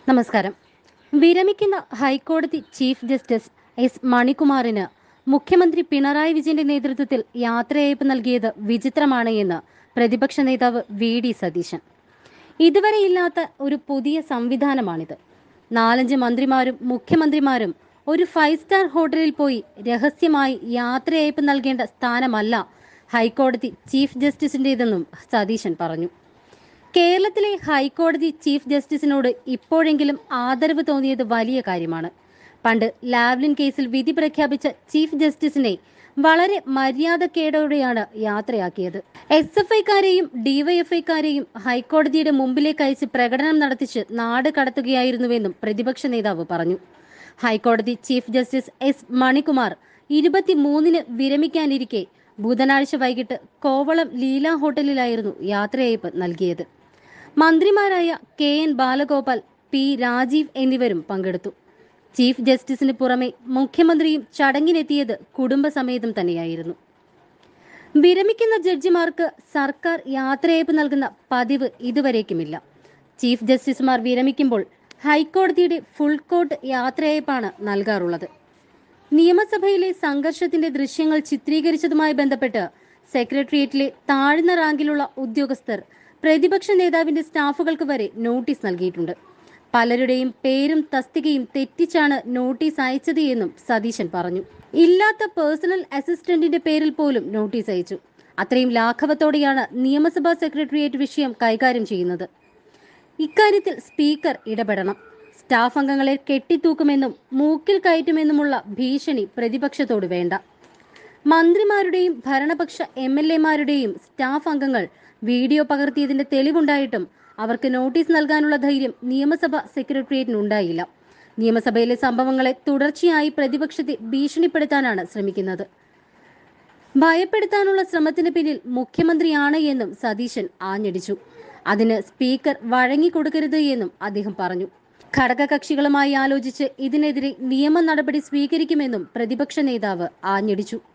നമസ്കാരം വിരമിക്കുന്ന ഹൈക്കോടതി ചീഫ് ജസ്റ്റിസ് എസ് മണികുമാറിന് മുഖ്യമന്ത്രി പിണറായി വിജയന്റെ നേതൃത്വത്തിൽ യാത്രയയപ്പ് നൽകിയത് വിചിത്രമാണ് എന്ന് പ്രതിപക്ഷ നേതാവ് വി ഡി സതീശൻ ഇതുവരെ ഇല്ലാത്ത ഒരു പുതിയ സംവിധാനമാണിത് നാലഞ്ച് മന്ത്രിമാരും മുഖ്യമന്ത്രിമാരും ഒരു ഫൈവ് സ്റ്റാർ ഹോട്ടലിൽ പോയി രഹസ്യമായി യാത്രയയപ്പ് നൽകേണ്ട സ്ഥാനമല്ല ഹൈക്കോടതി ചീഫ് ജസ്റ്റിസിന്റേതെന്നും സതീശൻ പറഞ്ഞു കേരളത്തിലെ ഹൈക്കോടതി ചീഫ് ജസ്റ്റിസിനോട് ഇപ്പോഴെങ്കിലും ആദരവ് തോന്നിയത് വലിയ കാര്യമാണ് പണ്ട് ലാവ്ലിൻ കേസിൽ വിധി പ്രഖ്യാപിച്ച ചീഫ് ജസ്റ്റിസിനെ വളരെ മര്യാദക്കേടോടെയാണ് യാത്രയാക്കിയത് എസ് എഫ് ഐക്കാരെയും ഡിവൈഎഫ്ഐക്കാരെയും ഹൈക്കോടതിയുടെ മുമ്പിലേക്ക് അയച്ച് പ്രകടനം നടത്തിച്ച് നാട് കടത്തുകയായിരുന്നുവെന്നും പ്രതിപക്ഷ നേതാവ് പറഞ്ഞു ഹൈക്കോടതി ചീഫ് ജസ്റ്റിസ് എസ് മണികുമാർ ഇരുപത്തിമൂന്നിന് വിരമിക്കാനിരിക്കെ ബുധനാഴ്ച വൈകിട്ട് കോവളം ലീല ഹോട്ടലിലായിരുന്നു യാത്രയയപ്പ് നൽകിയത് മന്ത്രിമാരായ K N Balagopal P Rajeev എന്നിവരും പങ്കെടുത്തു ചീഫ് ജസ്റ്റിസിന് പുറമെ മുഖ്യമന്ത്രിയും ചടങ്ങിനെത്തിയത് കുടുംബസമേതം തന്നെയായിരുന്നു വിരമിക്കുന്ന ജഡ്ജിമാർക്ക് സർക്കാർ യാത്രയയപ്പ് നൽകുന്ന പതിവ് ഇതുവരേക്കുമില്ല ചീഫ് ജസ്റ്റിസുമാർ വിരമിക്കുമ്പോൾ ഹൈക്കോടതിയുടെ ഫുൾ കോർട്ട് യാത്രയയപ്പാണ് നൽകാറുള്ളത് നിയമസഭയിലെ സംഘർഷത്തിന്റെ ദൃശ്യങ്ങൾ ചിത്രീകരിച്ചതുമായി ബന്ധപ്പെട്ട് സെക്രട്ടേറിയറ്റിലെ താഴ്ന്ന റാങ്കിലുള്ള ഉദ്യോഗസ്ഥർ പ്രതിപക്ഷ നേതാവിന്റെ സ്റ്റാഫുകൾക്ക് വരെ നോട്ടീസ് നൽകിയിട്ടുണ്ട് പലരുടെയും പേരും തസ്തികയും തെറ്റിച്ചാണ് നോട്ടീസ് അയച്ചത് എന്നും സതീശൻ പറഞ്ഞു ഇല്ലാത്ത പേഴ്സണൽ അസിസ്റ്റന്റിന്റെ പേരിൽ പോലും നോട്ടീസ് അയച്ചു അത്രയും ലാഘവത്തോടെയാണ് നിയമസഭാ സെക്രട്ടേറിയറ്റ് വിഷയം കൈകാര്യം ചെയ്യുന്നത് ഇക്കാര്യത്തിൽ സ്പീക്കർ ഇടപെടണം സ്റ്റാഫ് അംഗങ്ങളെ കെട്ടിത്തൂക്കുമെന്നും മൂക്കിൽ കയറ്റുമെന്നുമുള്ള ഭീഷണി പ്രതിപക്ഷത്തോട് വേണ്ട മന്ത്രിമാരുടെയും ഭരണപക്ഷ എം എൽ എമാരുടെയും സ്റ്റാഫ് അംഗങ്ങൾ വീഡിയോ പകർത്തിയതിന്റെ തെളിവുണ്ടായിട്ടും അവർക്ക് നോട്ടീസ് നൽകാനുള്ള ധൈര്യം നിയമസഭ സെക്രട്ടേറിയറ്റിനുണ്ടായില്ല നിയമസഭയിലെ സംഭവങ്ങളെ തുടർച്ചയായി പ്രതിപക്ഷത്തെ ഭീഷണിപ്പെടുത്താനാണ് ശ്രമിക്കുന്നത് ഭയപ്പെടുത്താനുള്ള ശ്രമത്തിന് പിന്നിൽ മുഖ്യമന്ത്രിയാണ് എന്നും സതീശൻ ആഞ്ഞടിച്ചു അതിന് സ്പീക്കർ വഴങ്ങിക്കൊടുക്കരുത് എന്നും അദ്ദേഹം പറഞ്ഞു ഘടകകക്ഷികളുമായി ആലോചിച്ച് ഇതിനെതിരെ നിയമ നടപടി സ്വീകരിക്കുമെന്നും പ്രതിപക്ഷ നേതാവ് ആഞ്ഞടിച്ചു